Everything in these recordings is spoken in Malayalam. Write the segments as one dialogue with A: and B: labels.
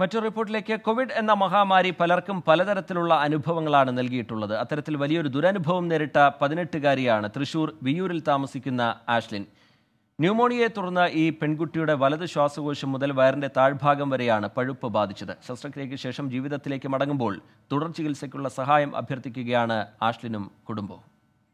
A: മറ്റൊരു റിപ്പോർട്ടിലേക്ക് കോവിഡ് എന്ന മഹാമാരി പലർക്കും പലതരത്തിലുള്ള അനുഭവങ്ങളാണ് നൽകിയിട്ടുള്ളത് അത്തരത്തിൽ വലിയൊരു ദുരനുഭവം നേരിട്ട പതിനെട്ടുകാരിയാണ് തൃശൂർ വിയൂരിൽ താമസിക്കുന്ന ആഷ്ലിൻ ന്യൂമോണിയയെ തുടർന്ന് ഈ പെൺകുട്ടിയുടെ വലത് ശ്വാസകോശം മുതൽ വയറിന്റെ താഴ്ഭാഗം വരെയാണ് പഴുപ്പ് ബാധിച്ചത് ശസ്ത്രക്രിയയ്ക്ക് ശേഷം ജീവിതത്തിലേക്ക് മടങ്ങുമ്പോൾ തുടർ ചികിത്സയ്ക്കുള്ള സഹായം അഭ്യർത്ഥിക്കുകയാണ് ആഷ്ലിനും കുടുംബവും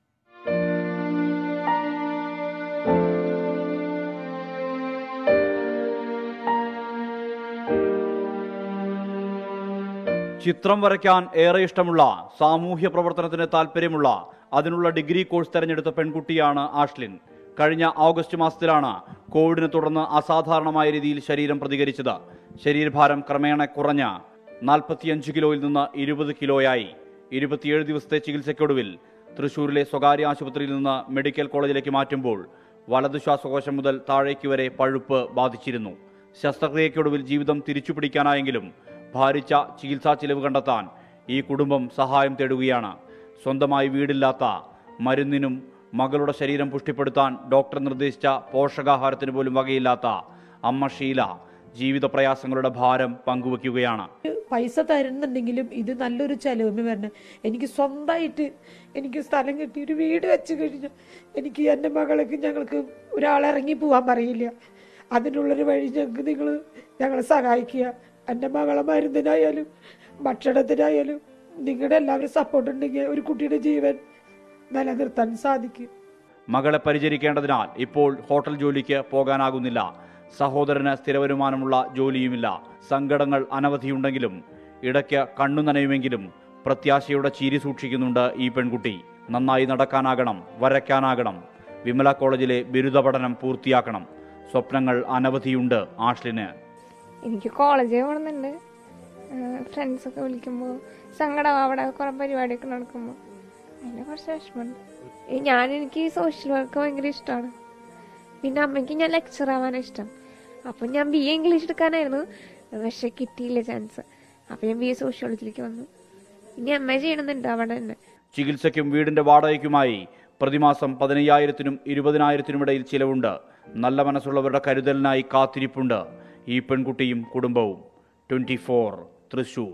B: ചിത്രം വരയ്ക്കാൻ ഏറെ ഇഷ്ടമുള്ള സാമൂഹ്യ പ്രവർത്തനത്തിന് താല്പര്യമുള്ള അതിനുള്ള ഡിഗ്രി കോഴ്സ് തെരഞ്ഞെടുത്ത പെൺകുട്ടിയാണ് ആഷ്ലിൻ കഴിഞ്ഞ ഓഗസ്റ്റ് മാസത്തിലാണ് കോവിഡിനെ തുടർന്ന് അസാധാരണമായ രീതിയിൽ ശരീരം പ്രതികരിച്ചത് ശരീരഭാരം ക്രമേണ കുറഞ്ഞ നാൽപ്പത്തിയഞ്ച് കിലോയിൽ നിന്ന് ഇരുപത് കിലോയായി ഇരുപത്തിയേഴ് ദിവസത്തെ ചികിത്സയ്ക്കൊടുവിൽ തൃശൂരിലെ സ്വകാര്യ ആശുപത്രിയിൽ നിന്ന് മെഡിക്കൽ കോളേജിലേക്ക് മാറ്റുമ്പോൾ വലതു ശ്വാസകോശം മുതൽ താഴേക്ക് വരെ പഴുപ്പ് ബാധിച്ചിരുന്നു ശസ്ത്രക്രിയയ്ക്കൊടുവിൽ ജീവിതം തിരിച്ചുപിടിക്കാനായെങ്കിലും ഭാരിച്ച ചികിത്സാ ചിലവ് കണ്ടെത്താൻ ഈ കുടുംബം സഹായം തേടുകയാണ് സ്വന്തമായി വീടില്ലാത്ത മരുന്നിനും മകളുടെ ശരീരം പുഷ്ടിപ്പെടുത്താൻ ഡോക്ടർ നിർദ്ദേശിച്ച പോഷകാഹാരത്തിന് പോലും വകയില്ലാത്ത അമ്മ ഷീല ജീവിത പ്രയാസങ്ങളുടെ ഭാരം പങ്കുവയ്ക്കുകയാണ്
C: പൈസ തരുന്നുണ്ടെങ്കിലും ഇത് നല്ലൊരു ചെലവിന് വരണം എനിക്ക് സ്വന്തമായിട്ട് എനിക്ക് സ്ഥലം കിട്ടി ഒരു വീട് വെച്ച് കഴിഞ്ഞാൽ എനിക്ക് എൻ്റെ മകൾക്ക് ഞങ്ങൾക്ക് ഒരാളിറങ്ങി പോകാൻ പറയില്ല അതിനുള്ളൊരു വഴി ഞങ്ങൾക്ക് നിങ്ങൾ ഞങ്ങളെ സഹായിക്കുക എൻ്റെ മകളെ മരുന്നിനായാലും ഭക്ഷണത്തിനായാലും നിങ്ങളുടെ എല്ലാവരും സപ്പോർട്ട് ഉണ്ടെങ്കിൽ ഒരു കുട്ടിയുടെ ജീവൻ നിലനിർത്താൻ സാധിക്കും
B: മകളെ പരിചരിക്കേണ്ടതിനാൽ ഇപ്പോൾ ഹോട്ടൽ ജോലിക്ക് പോകാനാകുന്നില്ല സഹോദരന് സ്ഥിരവരുമാനമുള്ള ജോലിയുമില്ല സങ്കടങ്ങൾ അനവധിയുണ്ടെങ്കിലും ഇടയ്ക്ക് കണ്ണു നനയുമെങ്കിലും പ്രത്യാശയുടെ ചീരി സൂക്ഷിക്കുന്നുണ്ട് ഈ പെൺകുട്ടി നന്നായി നടക്കാനാകണം വരയ്ക്കാനാകണം വിമല കോളേജിലെ ബിരുദ പഠനം പൂർത്തിയാക്കണം സ്വപ്നങ്ങൾ അനവധിയുണ്ട് ആഷ്ലിന്
D: എനിക്ക് കോളേജിൽ പോകണമെന്നുണ്ട് ഫ്രണ്ട്സൊക്കെ വിളിക്കുമ്പോൾ സങ്കടം അവിടെ കുറേ പരിപാടിയൊക്കെ നടക്കുമ്പോൾ അതിന് കുറച്ച് വിഷമമുണ്ട് ഏ, ഞാൻ എനിക്ക് സോഷ്യൽ വർക്ക് ഭയങ്കര ഇഷ്ടമാണ് പിന്നെ അമ്മയ്ക്ക് ഞാൻ ലെക്ചർ ആവാനാണ് ഇഷ്ടം അപ്പം ഞാൻ ബി എ ഇംഗ്ലീഷ് എടുക്കാനായിരുന്നു പക്ഷെ കിട്ടിയില്ല ചാൻസ് അപ്പം ഞാൻ ബി എ സോഷ്യോളജിയിലേക്ക് വന്നു ഇനി എം എ ചെയ്യണമെന്നുണ്ട് അവിടെ തന്നെ
B: ചികിത്സയ്ക്കും വീടിന്റെ വാടകയ്ക്കുമായി പ്രതിമാസം പതിനയ്യായിരത്തിനും ഇരുപതിനായിരത്തിനും ഇടയിൽ ചിലവുണ്ട് നല്ല മനസ്സുള്ളവരുടെ കരുതലിനായി കാത്തിരിപ്പുണ്ട് ഈ പെൺകുട്ടിയും കുടുംബവും ട്വന്റി ഫോർ തൃശൂർ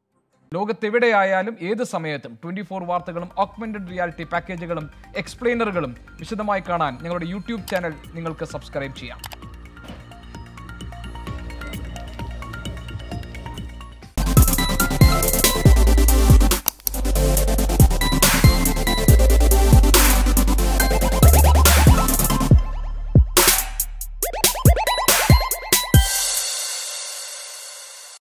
E: ലോകത്തെവിടെയായാലും ഏത് സമയത്തും ട്വന്റി ഫോർ വാർത്തകളും ഓഗ്മെന്റഡ് റിയാലിറ്റി പാക്കേജുകളും എക്സ്പ്ലെയിനറുകളും വിശദമായി കാണാൻ ഞങ്ങളുടെ യൂട്യൂബ് ചാനൽ നിങ്ങൾക്ക് സബ്സ്ക്രൈബ് ചെയ്യാം